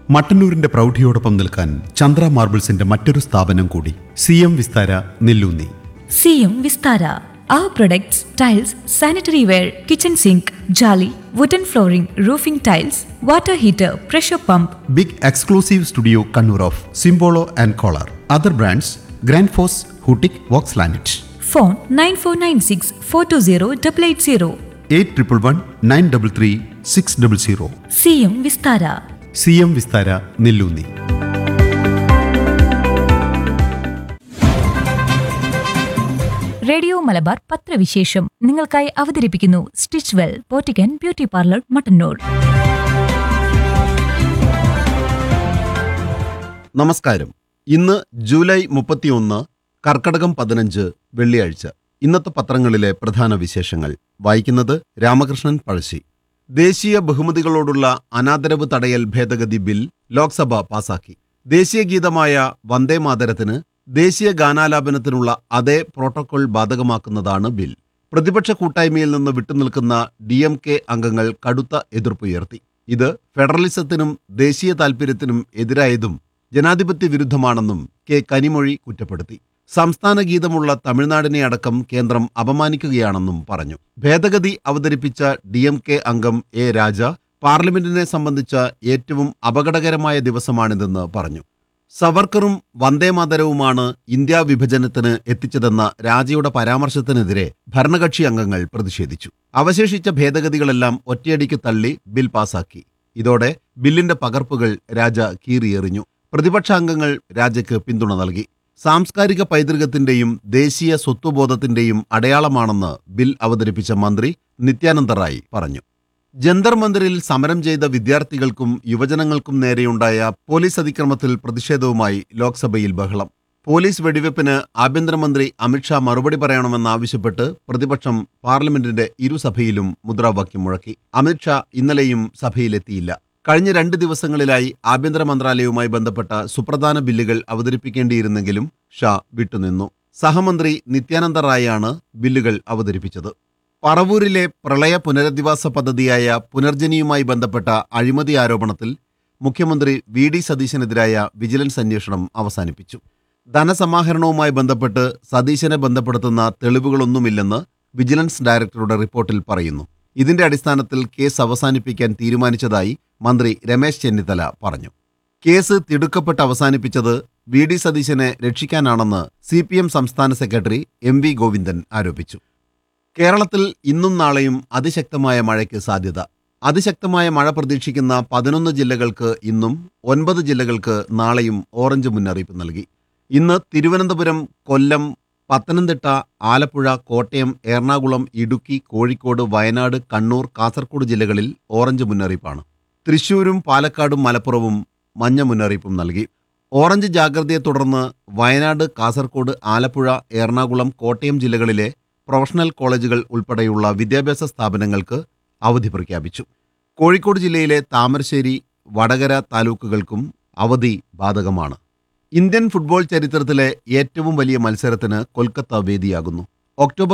മട്ടന്നൂരിന്റെ പ്രൗഢിയോടൊപ്പം നിൽക്കാൻ ചന്ദ്ര മാർബിൾസിന്റെ മറ്റൊരു സ്ഥാപനം കൂടി സി എം വിസ്താര നെല്ലൂന്നി സിയും Vistara Our products, tiles, sanitary ware, kitchen sink, jolly, wooden flooring, roofing tiles, water heater, pressure pump, big exclusive studio Kannur of Simpolo and Kohler other brands Grundfos ഹൂട്ടിക് Vox ലാനറ്റ് phone 9496 420 880. Eight triple one nine double three six double zero സിയും Vistara C M Vistara Nellunni radio Malabar പത്രവിശേഷം നിങ്ങൾക്കായി അവതരിപ്പിക്കുന്നു stitch well പോറ്റിക്കൻ beauty parlour Mattannur നമസ്കാരം ഇന്ന് July മുപ്പത്തിയൊന്ന് കർക്കടകം പതിനഞ്ച് വെള്ളിയാഴ്ച ഇന്നത്തെ പത്രങ്ങളിലെ പ്രധാന വിശേഷങ്ങൾ വായിക്കുന്നത് രാമകൃഷ്ണൻ പഴശ്ശി ദേശീയ ബഹുമതികളോടുള്ള അനാദരവ് തടയൽ ഭേദഗതി ബിൽ ലോക്സഭ പാസാക്കി ദേശീയ ഗീതമായ വന്ദേ മാതരത്തിന് ദേശീയ ഗാനാലാപനത്തിനുള്ള അതേ പ്രോട്ടോകോൾ ബാധകമാക്കുന്നതാണ് ബിൽ പ്രതിപക്ഷ കൂട്ടായ്മയിൽ നിന്ന് വിട്ടുനിൽക്കുന്ന ഡി എം കെ അംഗങ്ങൾ കടുത്ത എതിർപ്പുയർത്തി ഇത് ഫെഡറലിസത്തിനും ദേശീയ താൽപര്യത്തിനും എതിരായതും ജനാധിപത്യ വിരുദ്ധമാണെന്നും കെ കനിമൊഴി കുറ്റപ്പെടുത്തി സംസ്ഥാന ഗീതമുള്ള തമിഴ്നാടിനെ അടക്കം കേന്ദ്രം അപമാനിക്കുകയാണെന്നും പറഞ്ഞു ഭേദഗതി അവതരിപ്പിച്ച ഡി എം കെ അംഗം എ രാജ പാർലമെന്റിനെ സംബന്ധിച്ച ഏറ്റവും അപകടകരമായ ദിവസമാണിതെന്ന് പറഞ്ഞു സവർക്കറും വന്ദേമാതരവുമാണ് ഇന്ത്യാ വിഭജനത്തിന് എത്തിച്ചതെന്ന രാജയുടെ പരാമർശത്തിനെതിരെ ഭരണകക്ഷി അംഗങ്ങൾ പ്രതിഷേധിച്ചു അവശേഷിച്ച ഭേദഗതികളെല്ലാം ഒറ്റയടിക്ക് തള്ളി ബിൽ പാസാക്കി ഇതോടെ ബില്ലിന്റെ പകർപ്പുകൾ രാജ കീറിയെറിഞ്ഞു പ്രതിപക്ഷാംഗങ്ങൾ രാജയ്ക്ക് പിന്തുണ നൽകി സാംസ്കാരിക പൈതൃകത്തിന്റെയും ദേശീയ സ്വത്വബോധത്തിന്റെയും അടയാളമാണെന്ന് ബിൽ അവതരിപ്പിച്ച മന്ത്രി നിത്യാനന്ദ റായ് പറഞ്ഞു ജന്തർ മന്ദിറിൽ സമരം ചെയ്ത വിദ്യാർത്ഥികൾക്കും യുവജനങ്ങൾക്കും നേരെയുണ്ടായ പോലീസ് അതിക്രമത്തിൽ പ്രതിഷേധവുമായി ലോക്സഭയിൽ ബഹളം പോലീസ് വെടിവെപ്പിന് ആഭ്യന്തരമന്ത്രി അമിത്ഷാ മറുപടി പറയണമെന്നാവശ്യപ്പെട്ട് പ്രതിപക്ഷം പാർലമെന്റിന്റെ ഇരുസഭയിലും മുദ്രാവാക്യം മുഴക്കി അമിത്ഷാ ഇന്നലെയും സഭയിലെത്തിയില്ല കഴിഞ്ഞ രണ്ട് ദിവസങ്ങളിലായി ആഭ്യന്തര മന്ത്രാലയവുമായി ബന്ധപ്പെട്ട സുപ്രധാന ബില്ലുകൾ അവതരിപ്പിക്കേണ്ടിയിരുന്നെങ്കിലും ഷാ വിട്ടുനിന്നു സഹമന്ത്രി നിത്യാനന്ദ റായാണ് ബില്ലുകൾ അവതരിപ്പിച്ചത് പറവൂരിലെ പ്രളയ പുനരധിവാസ പദ്ധതിയായ പുനർജനിയുമായി ബന്ധപ്പെട്ട അഴിമതി ആരോപണത്തിൽ മുഖ്യമന്ത്രി വി ഡി സതീശനെതിരായ വിജിലൻസ് അന്വേഷണം അവസാനിപ്പിച്ചു ധനസമാഹരണവുമായി ബന്ധപ്പെട്ട് സതീശനെ ബന്ധപ്പെടുത്തുന്ന തെളിവുകളൊന്നുമില്ലെന്ന് വിജിലൻസ് ഡയറക്ടറുടെ റിപ്പോർട്ടിൽ പറയുന്നു ഇതിന്റെ അടിസ്ഥാനത്തിൽ കേസ് അവസാനിപ്പിക്കാൻ തീരുമാനിച്ചതായി മന്ത്രി രമേശ് ചെന്നിത്തല പറഞ്ഞു കേസ് തിടുക്കപ്പെട്ട് അവസാനിപ്പിച്ചത് വി ഡി സതീശനെ രക്ഷിക്കാനാണെന്ന് സി പി എം സംസ്ഥാന സെക്രട്ടറി എം വി ഗോവിന്ദൻ ആരോപിച്ചു കേരളത്തിൽ ഇന്നും നാളെയും അതിശക്തമായ മഴയ്ക്ക് സാധ്യത അതിശക്തമായ മഴ പ്രതീക്ഷിക്കുന്ന പതിനൊന്ന് ജില്ലകൾക്ക് ഇന്നും ഒൻപത് ജില്ലകൾക്ക് നാളെയും ഓറഞ്ച് മുന്നറിയിപ്പ് നൽകി ഇന്ന് തിരുവനന്തപുരം കൊല്ലം പത്തനംതിട്ട ആലപ്പുഴ കോട്ടയം എറണാകുളം ഇടുക്കി കോഴിക്കോട് വയനാട് കണ്ണൂർ കാസർഗോഡ് ജില്ലകളിൽ ഓറഞ്ച് മുന്നറിയിപ്പാണ് തൃശൂരും പാലക്കാടും മലപ്പുറവും മഞ്ഞ മുന്നറിയിപ്പും നൽകി ഓറഞ്ച് ജാഗ്രതയെ തുടർന്ന് വയനാട് കാസർഗോഡ് ആലപ്പുഴ എറണാകുളം കോട്ടയം ജില്ലകളിലെ പ്രൊഫഷണൽ കോളേജുകൾ ഉൾപ്പെടെയുള്ള വിദ്യാഭ്യാസ സ്ഥാപനങ്ങൾക്ക് അവധി പ്രഖ്യാപിച്ചു കോഴിക്കോട് ജില്ലയിലെ താമരശ്ശേരി വടകര താലൂക്കുകൾക്കും അവധി ബാധകമാണ് ഇന്ത്യൻ ഫുട്ബോൾ ചരിത്രത്തിലെ ഏറ്റവും വലിയ മത്സരത്തിന് കൊൽക്കത്ത വേദിയാകുന്നു ഒക്ടോബർ